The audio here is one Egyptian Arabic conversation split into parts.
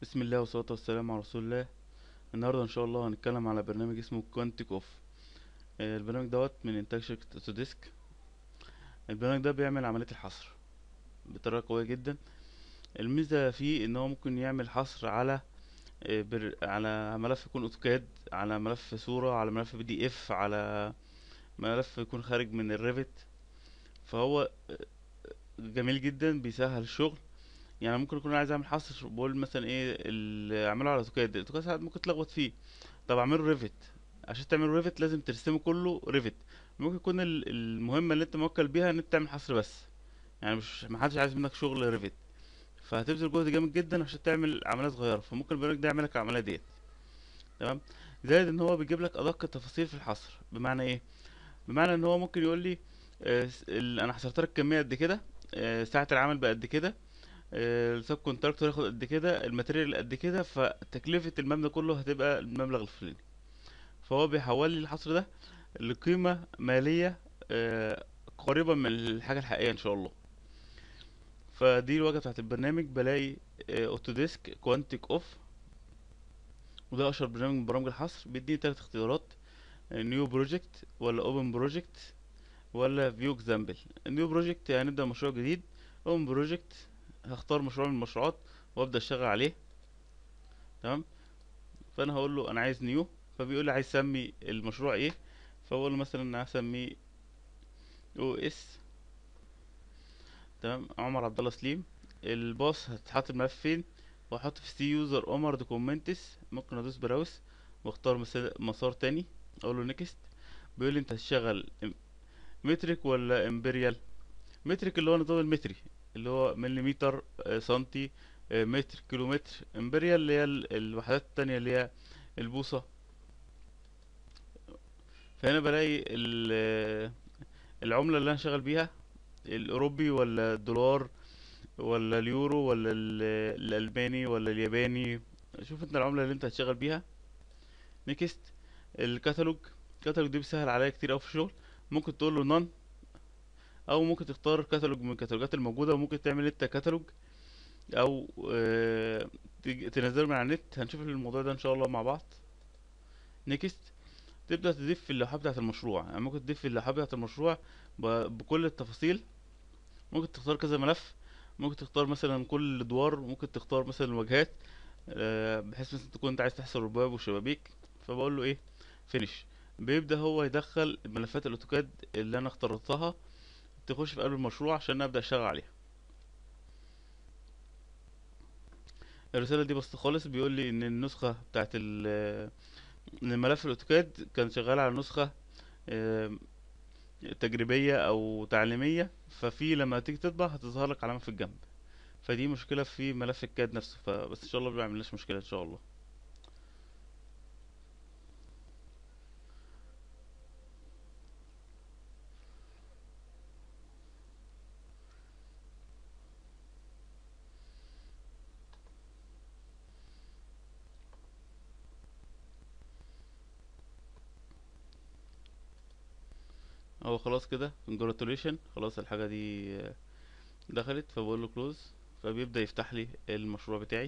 بسم الله والصلاة والسلام على رسول الله النهاردة ان شاء الله هنتكلم على برنامج اسمه كوانتيك اوف البرنامج دوت من انتاج شركة اوتوديسك البرنامج ده بيعمل عملية الحصر بطريقة قوية جدا الميزة فيه ان هو ممكن يعمل حصر على آه، بر... على ملف يكون اوتوكاد على ملف صورة على ملف بي دي اف على ملف يكون خارج من الريفت فهو آه، جميل جدا بيسهل الشغل يعني ممكن اكون عايز اعمل حصر بقول مثلا ايه اللي اعمله على اوتوكاد الاوتوكاد ساعات ممكن تلخبط فيه طب اعمله ريفت عشان تعمل ريفت لازم ترسمه كله ريفت ممكن يكون ال- المهمه اللي انت موكل بيها ان انت تعمل حصر بس يعني مش محدش عايز منك شغل ريفت فهتبذل جهد جامد جدا عشان تعمل عمليه صغيره فممكن البرنامج ده يعمل لك العمليه ديت تمام زائد ان هو بيجيب لك ادق التفاصيل في الحصر بمعنى ايه بمعنى ان هو ممكن يقول لي آه، س- ال- انا حصرت لك كميه قد كده آه، ساعه العمل بقد كده السب كونتراكتور ياخد قد كده الماتيريال قد كده فتكلفة المبنى كله هتبقى المبلغ الفلاني فهو بيحول لي الحصر ده لقيمة مالية آه، قريبة من الحاجة الحقيقية ان شاء الله فدي الواجهة بتاعت البرنامج بلاقي اوتوديسك كوانتيك اوف وده اشهر برنامج من برامج الحصر بيديني تلات اختيارات نيو بروجكت ولا اوبن بروجكت ولا فيو اكزامبل النيو بروجكت هنبدأ مشروع جديد اوبن بروجكت هختار مشروع من المشروعات وابدا اشتغل عليه تمام فانا هقول له انا عايز نيو فبيقول لي عايز اسمي المشروع ايه فبقول له مثلا انا هسميه او اس تمام عمر عبد الله سليم الباص هتحط الملف فين واحط في سي يوزر عمر دوكومنتس ممكن ادوس براوس واختار مسا- مسار تاني اقول له نيكست بيقول لي انت هتشتغل مترك ولا امبريال مترك اللي هو نظام المتري اللي هو مليمتر آه، سنتي آه، متر كيلومتر امبريال اللي هي ال- الوحدات التانية اللي هي البوصة فهنا بلاقي ال- آه، العملة اللي انا شغال بيها الاوروبي ولا الدولار ولا اليورو ولا ال- الالماني ولا الياباني شوف انت العملة اللي انت هتشتغل بيها نيكست الكتالوج الكتالوج دي بيسهل عليا كتير اوي في الشغل ممكن تقول له نون او ممكن تختار كتالوج من الكتالوجات الموجودة وممكن تعمل انت كتالوج او آه، تج- تنزله من على النت هنشوف الموضوع ده ان شاء الله مع بعض نيكست تبدأ تضيف في اللوحات بتاعة المشروع يعني ممكن تضيف في اللوحات بتاعة المشروع ب- بكل التفاصيل ممكن تختار كذا ملف ممكن تختار مثلا كل الادوار ممكن تختار مثلا الواجهات آه، بحيث مثلا تكون انت عايز تحصر الباب والشبابيك فبقول له ايه فينيش بيبدأ هو يدخل ملفات الاوتوكاد اللي انا اخترتها تخش في قلب المشروع عشان ابدأ اشتغل عليها الرسالة دي بس خالص بيقول لي ان النسخة بتاعت ال ان الملف الاوتوكاد كان شغال على نسخة آم، تجريبية او تعليمية ففي لما تيجي تطبع هتظهر لك علامة في الجنب فدي مشكلة في ملف الكاد نفسه فبس ان شاء الله ما بيعملناش مشكلة ان شاء الله هو خلاص كده congratulation خلاص الحاجة دي آه، دخلت فبقول له close فبيبدأ يفتح لي المشروع بتاعي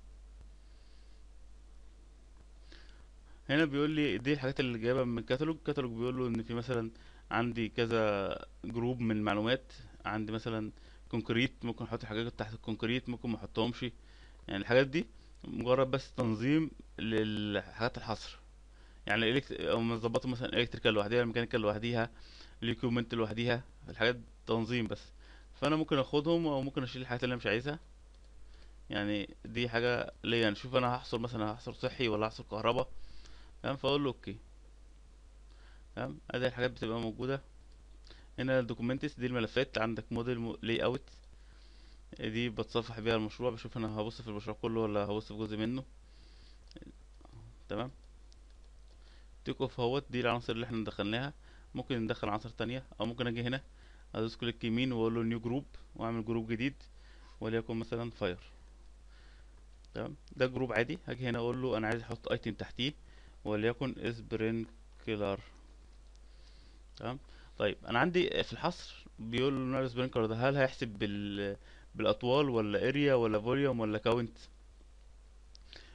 هنا بيقول لي دي الحاجات اللي جايبها من الكتالوج الكتالوج بيقول له ان في مثلا عندي كذا جروب من المعلومات عندي مثلا كونكريت ممكن احط حاجات تحت الكونكريت ممكن ما احطهمش يعني الحاجات دي مجرد بس تنظيم للحاجات الحصر يعني الإلكت... او مظبطه مثلا الكتريكال لوحديها الميكانيكال لوحديها اليكومنت لوحديها الحاجات تنظيم بس فانا ممكن اخدهم او ممكن اشيل الحاجات اللي انا مش عايزها يعني دي حاجه ليا يعني شوف انا هحصر مثلا هحصر صحي ولا هحصر كهرباء تمام فاقول له اوكي تمام ادي الحاجات بتبقى موجوده هنا الدوكيومنتس دي الملفات عندك موديل لاي اوت دي بتصفح بيها المشروع بشوف انا هبص في المشروع كله ولا هبص في جزء منه تمام تيك اوف اهوت دي العناصر اللي احنا دخلناها ممكن ندخل عناصر تانية او ممكن اجي هنا ادوس كليك يمين واقول له نيو جروب واعمل جروب جديد وليكن مثلا فاير تمام ده جروب عادي هاجي هنا اقول له انا عايز احط ايتم تحتيه وليكن سبرينكلر تمام طيب انا عندي في الحصر بيقول له نوع السبرينكلر ده هل هيحسب بال بالاطوال ولا اريا ولا فوليوم ولا كاونت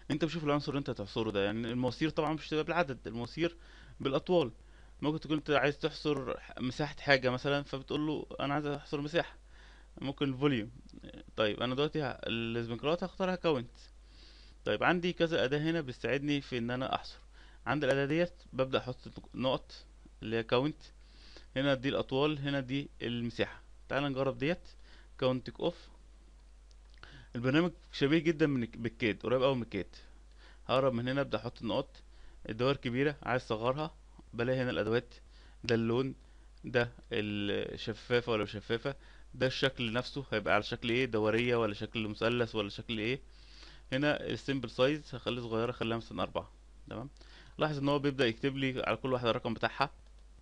انت بتشوف العنصر اللي انت هتحصره ده يعني المواسير طبعا مش تبقى بالعدد المواسير بالاطوال ممكن تكون انت عايز تحصر ح- مساحة حاجة مثلا فبتقول له انا عايز احصر مساحة ممكن الفوليوم طيب انا دلوقتي ه- السبنكرات هختارها كاونت طيب عندي كذا أداة هنا بتساعدني في ان انا احصر عند الأداة ديت ببدأ احط نقط اللي هي كاونت هنا دي الاطوال هنا دي المساحة تعال نجرب ديت كاونتك اوف البرنامج شبيه جدا من الك- بالكاد قريب قوي من الكاد هقرب من هنا ابدا احط النقط الدوائر كبيره عايز اصغرها بلاقي هنا الادوات ده اللون ده الشفافه ولا مش شفافه ده الشكل نفسه هيبقى على شكل ايه دوريه ولا شكل مثلث ولا شكل ايه هنا السيمبل سايز هخليه صغيره خليها مثلا أربعة تمام لاحظ ان هو بيبدا يكتب لي على كل واحده الرقم بتاعها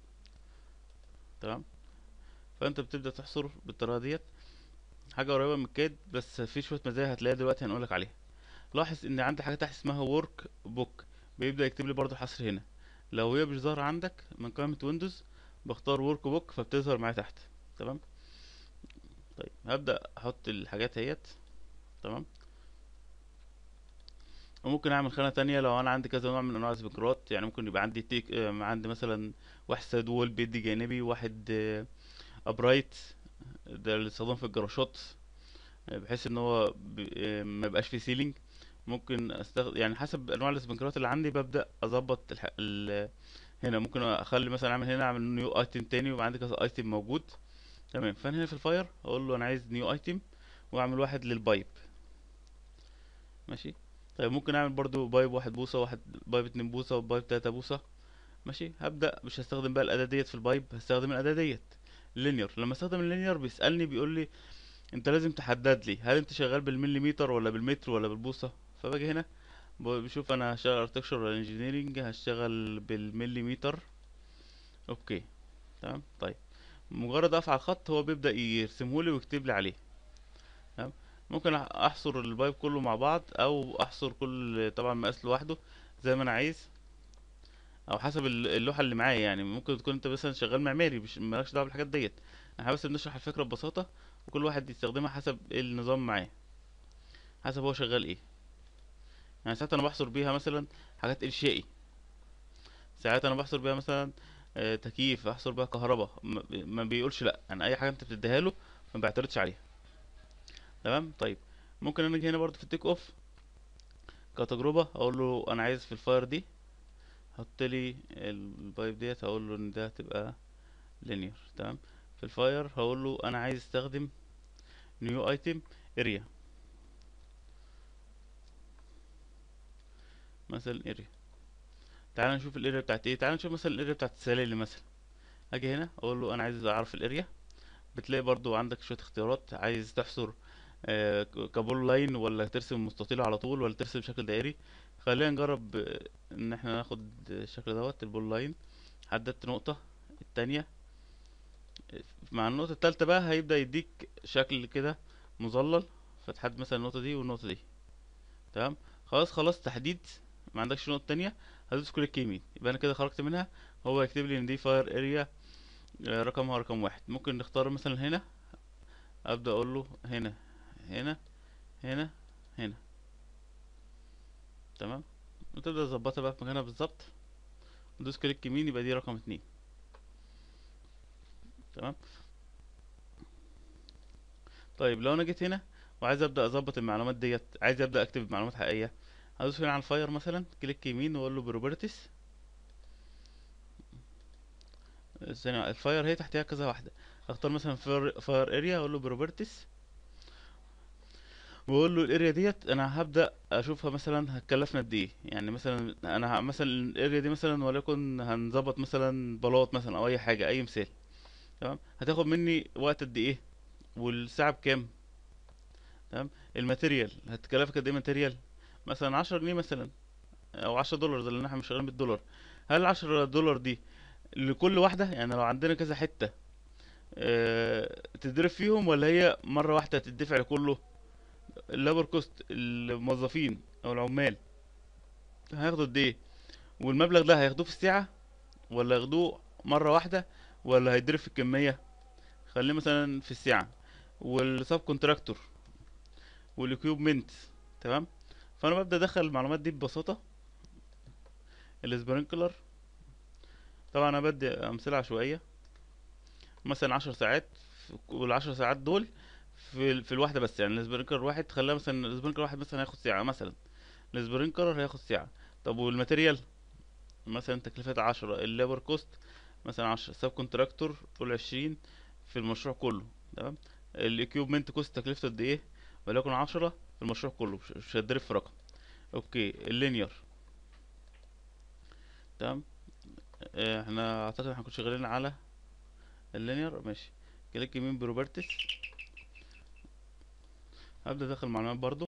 تمام فانت بتبدا تحصر بالطريقه ديت حاجه قريبه من الكاد بس في شويه مزايا هتلاقيها دلوقتي هنقولك عليها لاحظ ان عندي حاجه تحت اسمها ورك بوك بيبدا يكتب لي برضو حصر هنا لو هي مش ظاهره عندك من قائمه ويندوز بختار ورك بوك فبتظهر معايا تحت تمام طيب هبدا احط الحاجات اهيت تمام وممكن اعمل خانه تانية لو انا عندي كذا نوع من انواع السبيكرات يعني ممكن يبقى عندي تيك آه، عندي مثلا واحد سايد وول بيدي جانبي واحد ابرايت ده اللي استخدام في الجراشات بحيث ان هو ب- آه، ما يبقاش فيه سيلينج ممكن استخدم يعني حسب انواع السبنكرات اللي عندي ببدا اظبط الح... ال... هنا ممكن اخلي مثلا اعمل هنا اعمل نيو ايتم تاني ويبقى عندي كذا ايتم موجود تمام فانا هنا في الفاير اقول له انا عايز نيو ايتم واعمل واحد للبايب ماشي طيب ممكن اعمل برضو بايب واحد بوصة واحد بايب اتنين بوصة وبايب تلاتة بوصة ماشي هبدأ مش هستخدم بقى الأداة ديت في البايب هستخدم الأداة ديت اللينير لما استخدم اللينير بيسألني بيقول لي انت لازم تحدد لي هل انت شغال بالمليمتر ولا بالمتر ولا بالبوصة فباجي هنا ب- بشوف انا هشتغل اركتكشر ولا انجينيرنج هشتغل بالمليمتر اوكي تمام طيب مجرد اقف على الخط هو بيبدأ يرسمهولي ويكتب لي عليه تمام ممكن أح- احصر البايب كله مع بعض او احصر كل طبعا مقاس لوحده زي ما انا عايز او حسب ال- اللوحه اللي معايا يعني ممكن تكون انت مثلا شغال معماري مش مالكش دعوه بالحاجات ديت احنا بس بنشرح الفكره ببساطه وكل واحد يستخدمها حسب إيه النظام معاه حسب هو شغال ايه يعني ساعات انا بحصر بيها مثلا حاجات انشائي ساعات انا بحصر بيها مثلا آه، تكييف احصر بيها كهرباء ما ما بيقولش لا يعني اي حاجه انت بتديها له ما بيعترضش عليها تمام طيب ممكن انا اجي هنا برضه في التيك اوف كتجربه اقول له انا عايز في الفاير دي حط لي البايب ديت هقول له ان ده هتبقى لينير تمام في الفاير هقول له انا عايز استخدم نيو ايتم اريا مثلا اريا تعال نشوف الاريا بتاعت ايه تعال نشوف مثلا الاريا بتاعت السلالم مثلا اجي هنا اقول له انا عايز اعرف الاريا بتلاقي برضو عندك شوية اختيارات عايز تحصر آه، ك- كبول لاين ولا ترسم مستطيل على طول ولا ترسم شكل دائري خلينا نجرب آه، ان احنا ناخد الشكل دوت البول لاين حددت نقطة التانية مع النقطة التالتة بقى هيبدأ يديك شكل كده مظلل فتحدد مثلا النقطة دي والنقطة دي تمام خلاص خلاص تحديد ما عندكش نقطة تانية هتدوس كليك يمين يبقى انا كده خرجت منها هو يكتب لي ان دي فاير اريا رقمها رقم واحد ممكن نختار مثلا هنا ابدأ اقول له هنا هنا هنا هنا تمام وتبدأ تظبطها بقى في مكانها بالظبط وتدوس كليك يمين يبقى دي رقم اتنين تمام طيب لو انا جيت هنا وعايز ابدا اظبط المعلومات ديت عايز ابدا اكتب معلومات حقيقيه هدوس هنا على الفاير مثلا كليك يمين واقول له بروبرتيز الثانية الفاير هي تحتها كذا واحده اختار مثلا فاير فاير اريا اقول له بروبرتيز واقول له الاريا ديت انا هبدا اشوفها مثلا هتكلفنا قد ايه يعني مثلا انا ه- مثلا الاريا دي مثلا وليكن هنظبط مثلا بلاط مثلا او اي حاجه اي مثال تمام هتاخد مني وقت قد ايه والساعه بكام تمام الماتيريال هتكلفك قد ايه ماتيريال مثلا عشرة جنيه مثلا او عشرة دولار ده لان احنا مش شغالين بالدولار هل العشرة دولار دي لكل واحدة يعني لو عندنا كذا حتة اه تدرب فيهم ولا هي مرة واحدة تدفع لكله اللابور كوست الموظفين او العمال هياخدوا قد ايه والمبلغ ده هياخدوه في الساعة ولا ياخدوه مرة واحدة ولا هيدرب في الكمية خليه مثلا في الساعة والسب كونتراكتور والاكيوبمنت تمام فانا ببدا ادخل المعلومات دي ببساطه السبرينكلر طبعا انا بدي امثله عشوائيه مثلا عشر ساعات والعشر ساعات دول في ال- في الواحده بس يعني السبرينكلر واحد خليها مثلا السبرينكلر واحد مثلا هياخد ساعه مثلا السبرينكلر هياخد ساعه طب والماتيريال مثلا تكلفة عشرة الليبر كوست مثلا عشرة سب كونتراكتور قول عشرين في المشروع كله تمام الاكيوبمنت كوست تكلفته قد ايه وليكن عشرة في المشروع كله مش مش هتضرب في رقم اوكي اللينير تمام اه، احنا اعتقد احنا كنا شغالين على اللينير ماشي كليك يمين بروبرتس هبدأ ادخل معلومات برضو